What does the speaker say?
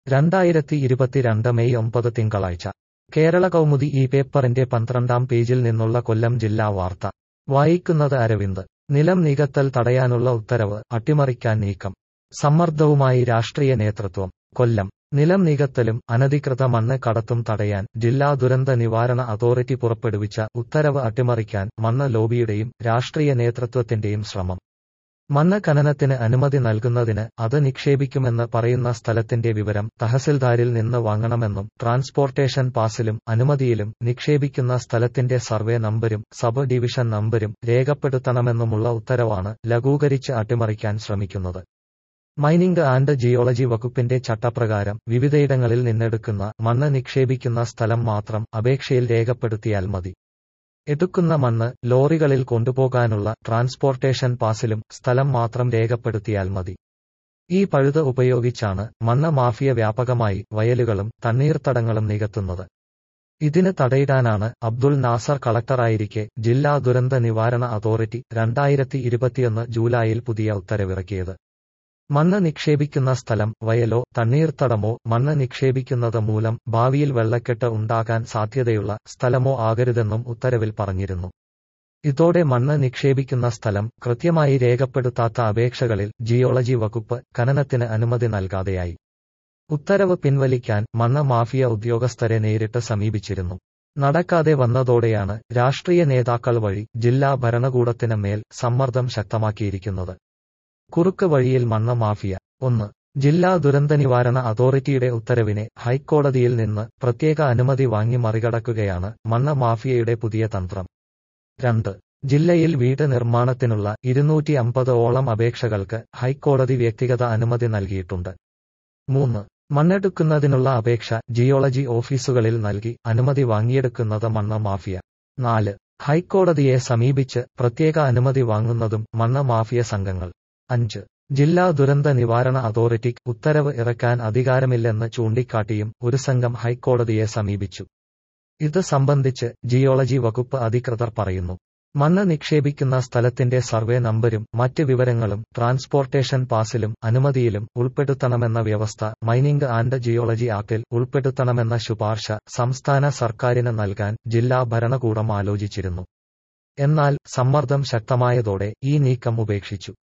രണ്ടായിരത്തി ഇരുപത്തിരണ്ട് മെയ് ഒമ്പത് തിങ്കളാഴ്ച കേരള കൗമുദി ഈ പേപ്പറിന്റെ പന്ത്രണ്ടാം പേജിൽ നിന്നുള്ള കൊല്ലം ജില്ലാ വാർത്ത വായിക്കുന്നത് അരവിന്ദ് നിലം നികത്തൽ തടയാനുള്ള ഉത്തരവ് അട്ടിമറിക്കാൻ നീക്കം സമ്മർദ്ദവുമായി രാഷ്ട്രീയ നേതൃത്വം കൊല്ലം നിലം നികത്തലും അനധികൃത മണ്ണ് കടത്തും തടയാൻ ജില്ലാ ദുരന്ത നിവാരണ അതോറിറ്റി പുറപ്പെടുവിച്ച ഉത്തരവ് അട്ടിമറിക്കാൻ മണ്ണ് ലോബിയുടെയും രാഷ്ട്രീയ നേതൃത്വത്തിന്റെയും ശ്രമം മണ്ണ് ഖനനത്തിന് അനുമതി നൽകുന്നതിന് അത് നിക്ഷേപിക്കുമെന്ന് പറയുന്ന സ്ഥലത്തിന്റെ വിവരം തഹസിൽദാരിൽ നിന്ന് വാങ്ങണമെന്നും ട്രാൻസ്പോർട്ടേഷൻ പാസിലും അനുമതിയിലും നിക്ഷേപിക്കുന്ന സ്ഥലത്തിന്റെ സർവേ നമ്പരും സബ് ഡിവിഷൻ നമ്പരും രേഖപ്പെടുത്തണമെന്നുമുള്ള ഉത്തരവാണ് ലഘൂകരിച്ച് അട്ടിമറിക്കാൻ ശ്രമിക്കുന്നത് മൈനിംഗ് ആൻഡ് ജിയോളജി വകുപ്പിന്റെ ചട്ടപ്രകാരം വിവിധയിടങ്ങളിൽ നിന്നെടുക്കുന്ന മണ്ണ് നിക്ഷേപിക്കുന്ന സ്ഥലം മാത്രം അപേക്ഷയിൽ രേഖപ്പെടുത്തിയാൽ മതി എടുക്കുന്ന മണ്ണ് ലോറികളിൽ കൊണ്ടുപോകാനുള്ള ട്രാൻസ്പോർട്ടേഷൻ പാസിലും സ്ഥലം മാത്രം രേഖപ്പെടുത്തിയാൽ മതി ഈ പഴുത് ഉപയോഗിച്ചാണ് മണ്ണ് മാഫിയ വ്യാപകമായി വയലുകളും തണ്ണീർത്തടങ്ങളും നികത്തുന്നത് ഇതിന് തടയിടാനാണ് അബ്ദുൾ നാസർ കളക്ടറായിരിക്കെ ജില്ലാ ദുരന്ത നിവാരണ അതോറിറ്റി രണ്ടായിരത്തി ഇരുപത്തിയൊന്ന് ജൂലൈയിൽ പുതിയ ഉത്തരവിറക്കിയത് മണ്ണ് നിക്ഷേപിക്കുന്ന സ്ഥലം വയലോ തണ്ണീർത്തടമോ മണ്ണ് നിക്ഷേപിക്കുന്നത് മൂലം ഭാവിയിൽ വെള്ളക്കെട്ട് ഉണ്ടാകാൻ സാധ്യതയുള്ള സ്ഥലമോ ആകരുതെന്നും ഉത്തരവിൽ പറഞ്ഞിരുന്നു ഇതോടെ മണ്ണ് നിക്ഷേപിക്കുന്ന സ്ഥലം കൃത്യമായി രേഖപ്പെടുത്താത്ത അപേക്ഷകളിൽ ജിയോളജി വകുപ്പ് ഖനനത്തിന് അനുമതി നൽകാതെയായി ഉത്തരവ് പിൻവലിക്കാൻ മണ്ണ് മാഫിയ ഉദ്യോഗസ്ഥരെ നേരിട്ട് സമീപിച്ചിരുന്നു നടക്കാതെ വന്നതോടെയാണ് രാഷ്ട്രീയ നേതാക്കൾ വഴി ജില്ലാ ഭരണകൂടത്തിന് മേൽ സമ്മർദ്ദം ശക്തമാക്കിയിരിക്കുന്നത് കുറുക്ക് വഴിയിൽ മണ്ണ് മാഫിയ ഒന്ന് ജില്ലാ ദുരന്ത നിവാരണ അതോറിറ്റിയുടെ ഉത്തരവിനെ ഹൈക്കോടതിയിൽ നിന്ന് പ്രത്യേക അനുമതി വാങ്ങി മറികടക്കുകയാണ് മണ്ണ് മാഫിയയുടെ പുതിയ തന്ത്രം രണ്ട് ജില്ലയിൽ വീട് നിർമ്മാണത്തിനുള്ള ഇരുന്നൂറ്റി അമ്പത് ഓളം അപേക്ഷകൾക്ക് ഹൈക്കോടതി വ്യക്തിഗത അനുമതി നൽകിയിട്ടുണ്ട് മൂന്ന് മണ്ണെടുക്കുന്നതിനുള്ള അപേക്ഷ ജിയോളജി ഓഫീസുകളിൽ നൽകി അനുമതി വാങ്ങിയെടുക്കുന്നത് മണ്ണ് മാഫിയ നാല് ഹൈക്കോടതിയെ സമീപിച്ച് പ്രത്യേക അനുമതി വാങ്ങുന്നതും മണ്ണ് മാഫിയ സംഘങ്ങൾ അഞ്ച് ജില്ലാ ദുരന്ത നിവാരണ അതോറിറ്റിക്ക് ഉത്തരവ് ഇറക്കാൻ അധികാരമില്ലെന്ന് ചൂണ്ടിക്കാട്ടിയും ഒരു സംഘം ഹൈക്കോടതിയെ സമീപിച്ചു ഇത് സംബന്ധിച്ച് ജിയോളജി വകുപ്പ് അധികൃതർ പറയുന്നു മണ്ണ് നിക്ഷേപിക്കുന്ന സ്ഥലത്തിന്റെ സർവേ നമ്പരും മറ്റ് വിവരങ്ങളും ട്രാൻസ്പോർട്ടേഷൻ പാസിലും അനുമതിയിലും ഉൾപ്പെടുത്തണമെന്ന വ്യവസ്ഥ മൈനിംഗ് ആൻഡ് ജിയോളജി ആക്ടിൽ ഉൾപ്പെടുത്തണമെന്ന ശുപാർശ സംസ്ഥാന സർക്കാരിന് നൽകാൻ ജില്ലാ ഭരണകൂടം ആലോചിച്ചിരുന്നു എന്നാൽ സമ്മർദ്ദം ശക്തമായതോടെ ഈ നീക്കം ഉപേക്ഷിച്ചു